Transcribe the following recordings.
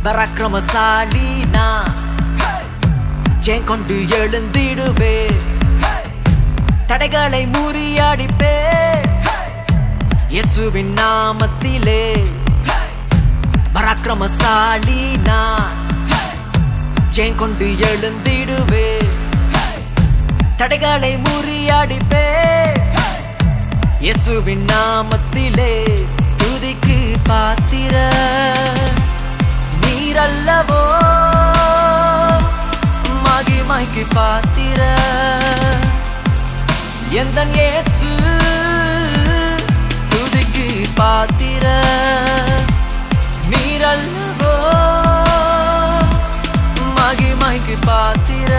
பராக்கிரமசாலி நான் ஜெயம் கொண்டு எழுந்திடுவே தடைகளை முறியடிப்பே இயேசுவின் நாமத்திலே பராக்கிரமசாலி நான் ஜெயம் கொண்டு எழுந்திடுவே தடைகளை முறியடிப்பே இயேசுவின் நாமத்திலே துதிக்கு பாத்திர நீரல்லவோ மகிமைக்கு பாத்திர எந்த இயேசு துதிக்கு பாத்திர நீரல்லவோ மகிமைக்கு பாத்திர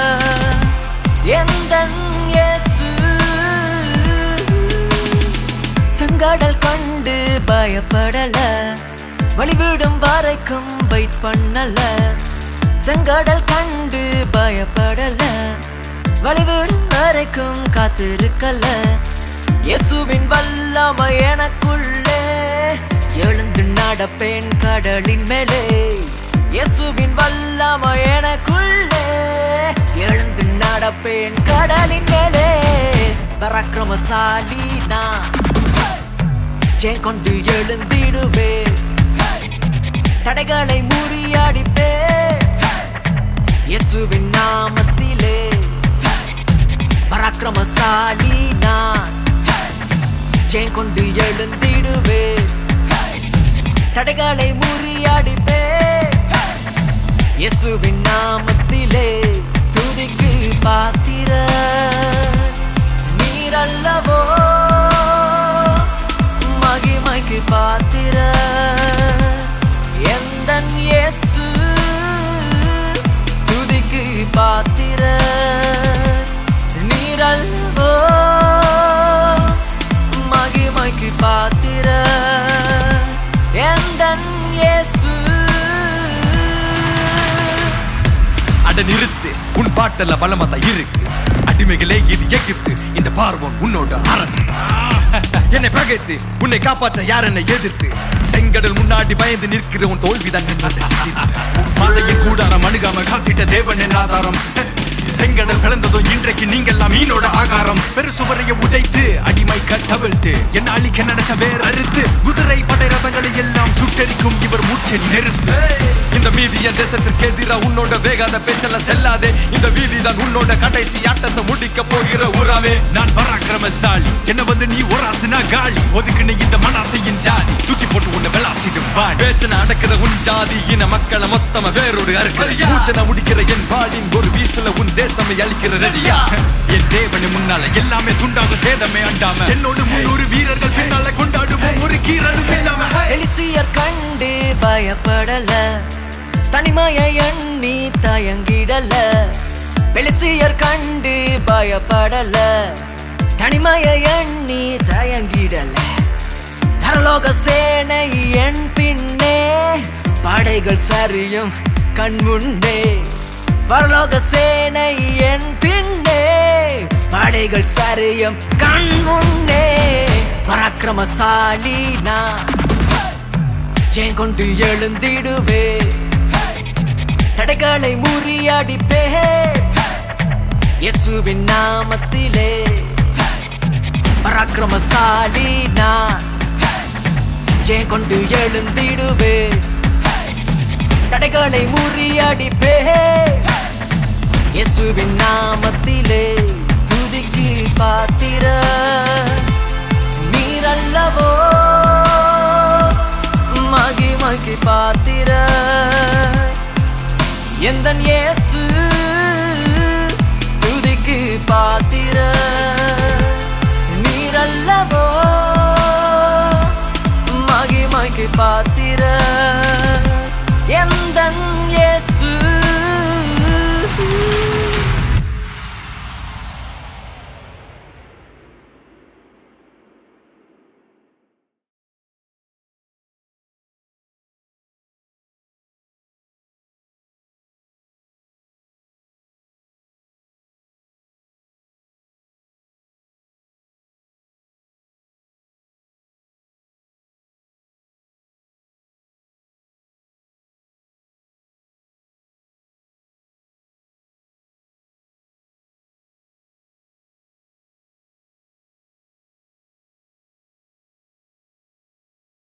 எந்த இயேசு செங்கடல் கண்டு பயப்படல வழிவிடும் வரைக்கும் வெயிட் பண்ணல செங்கடல் கண்டு பயப்படல வழிவிடும் வரைக்கும் காத்திருக்கல இயேசுவின் வல்லமை எனக்குள்ளே எழுந்து நடப்பேன் கடலின் மேலே இயேசுவின் வல்லமை எனக்குள்ளே எழுந்து நடப்பேன் கடலின் மேலே பராக்கிரமசாலி நான் ஜெயம் கொண்டு எழுந்திடுவே தடைகளை முறியடிப்பே இயேசுவின் நாமத்திலே பராக்கிரமசாலி நான் ஜெயம் கொண்டு எழுந்திடுவே தடைகளை முறியடிப்பே இயேசுவின் நாமத்திலே துதிக்கு பாத்திர நீரல்லவோ மகிமைக்கு பாத்திர எந்த இயேசு துதிக்கு பாத்திர நீரல்லவோ மகிமைக்கு பாத்திர எந்த இயேசு அட நிறுத்து உன் பாட்டெல்லாம் பலமா இருக்கு அடிமைகளே இது எகிப்து இந்த பார்வோன் உன்னோட அரசு என்னை பகைத்து உன்னை காப்பாற்ற யார் என்னை எதிர்த்து செங்கடல் முன்னாடி பயந்து நிற்கிற உன் தோல்விதான் என்னோட மாலையின் கூடாரம் அணுகாம காத்திட்ட தேவன் என் ஆதாரம் செங்கடல் பிளந்ததோ இன்றைக்கு நீங்கெல்லாம் மீனோட ஆகாரம் பெருசுவரைய உடைத்து அடிமை கட்டவிழ்த்து என்ன அழிக்க நடத்த வேற அறுத்து குதிரை படை ரதங்களை எல்லாம் சுட்டரிக்கும் இவர் மூச்செடி நெருப்பு இந்த மீதி என் தேசத்திற்கு எதிரா உன்னோட வேகாத பேச்செல்லாம் செல்லாதே இந்த வீதி தான் உன்னோட கடைசி ஆட்டத்தை முடிக்க போகிற உறாவே நான் பராக்கிரமசாலி என்ன வந்து நீ ஒராசுனா காலி ஒதுக்குன இந்த மனாசையின் ஜாதி தூக்கி போட்டு உன்னை வெளாசிடும் வாடி பேச்சனை அடக்கிற உன் ஜாதி இன மக்களை மொத்தமா வேறொரு அறுக்கிற மூச்சனை முடிக்கிற என் பாடின் ஒரு வீசுல உன் தேசமை அழிக்கிற ரெடியா என் தேவனை முன்னால எல்லாமே துண்டாக சேதமே அண்டாம என்னோடு முன்னூறு வீரர்கள் பின்னால கொண்டாடுவோம் ஒரு கீரலும் இல்லாம எலிசியர் கண்டு பயப்படல தனிமையை எண்ணி தயங்கிடல பெலிசியர் கண்டு பயப்படல தனிமையை எண்ணி தயங்கிடல பரலோக சேனை என் பின்னே படைகள் சரியும் கண் முன்னே பரலோக சேனை என் பின்னே படைகள் சரியும் கண் முன்னே பராக்கிரமசாலி நான் ஜெயம் கொண்டு எழுந்திடுவே தடைகளை முறியடிப்பே இயேசுவின் நாமத்திலே பராக்கிரமசாலி நான் ஜெயம் கொண்டு எழுந்திடுவே தடைகளை முறியடிப்பே இயேசுவின் நாமத்திலே துதிக்கு பாத்திர நீரல்லவோ மகிமைக்கு பாத்திர எந்த இயேசு துதிக்கு பாத்திர நீரல்லவோ மகிமைக்கு பாத்திர